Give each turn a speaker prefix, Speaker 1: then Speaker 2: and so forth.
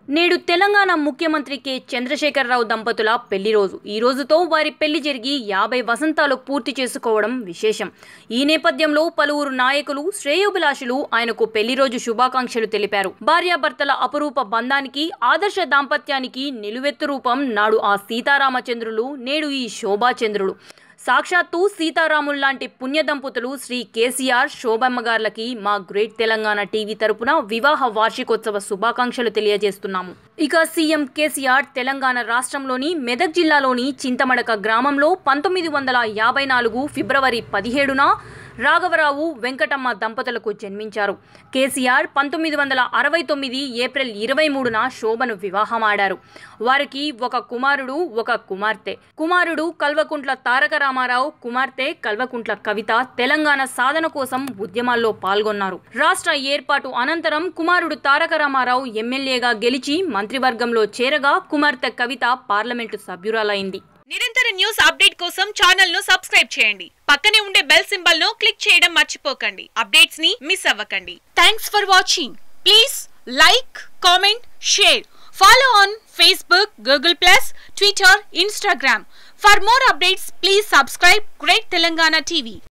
Speaker 1: నేడు తెలంగాణ ముఖ్యమంత్రి కె చంద్రశేఖరరావు దంపతుల పెళ్లి రోజు ఈ రోజుతో వారి పెళ్లి జరిగి యాభై వసంతాలు పూర్తి చేసుకోవడం విశేషం ఈ నేపథ్యంలో పలువురు నాయకులు శ్రేయోభిలాషులు ఆయనకు పెళ్లి రోజు శుభాకాంక్షలు తెలిపారు భార్యాభర్తల అపురూప బంధానికి ఆదర్శ దాంపత్యానికి నిలువెత్తు రూపం నాడు ఆ సీతారామచంద్రులు నేడు ఈ శోభాచంద్రులు సాక్షాత్తు సీతారాముల్లాంటి పుణ్య దంపతులు శ్రీ కేసీఆర్ శోభమ్మ గార్లకి మా గ్రేట్ తెలంగాణ టీవీ తరపున వివాహ వార్షికోత్సవ శుభాకాంక్షలు తెలియజేస్తున్నాము ఇక సీఎం కేసీఆర్ తెలంగాణ రాష్ట్రంలోని మెదక్ జిల్లాలోని చింతమడక గ్రామంలో పంతొమ్మిది వందల యాభై నాలుగు ఫిబ్రవరి పదిహేడున రాఘవరావు వెంకటమ్మ దంపతులకు జన్మించారు కేసీఆర్ పంతొమ్మిది వందల అరవై తొమ్మిది ఏప్రిల్ ఇరవై మూడున శోభను వివాహమాడారు వారికి ఒక కుమారుడు ఒక కుమార్తె కుమారుడు కల్వకుంట్ల తారక రామారావు కుమార్తె కల్వకుంట్ల కవిత తెలంగాణ సాధన కోసం ఉద్యమాల్లో పాల్గొన్నారు రాష్ట్ర ఏర్పాటు అనంతరం కుమారుడు తారక రామారావు ఎమ్మెల్యేగా గెలిచి మంత్రివర్గంలో చేరగా కుమార్తె కవిత పార్లమెంటు సభ్యురాలైంది
Speaker 2: నిరంతర న్యూస్ అప్డేట్ కోసం ఛానల్ ను సబ్స్క్రైబ్ చేయండి పక్కనే ఉండే బెల్ సింబల్ ను క్లిక్ చేయడం మర్చిపోకండి అప్డేట్స్ ని మిస్ అవ్వకండి thanks for watching please like comment share follow on Facebook Google plus Twitter Instagram for more updates please subscribe great Telangana TV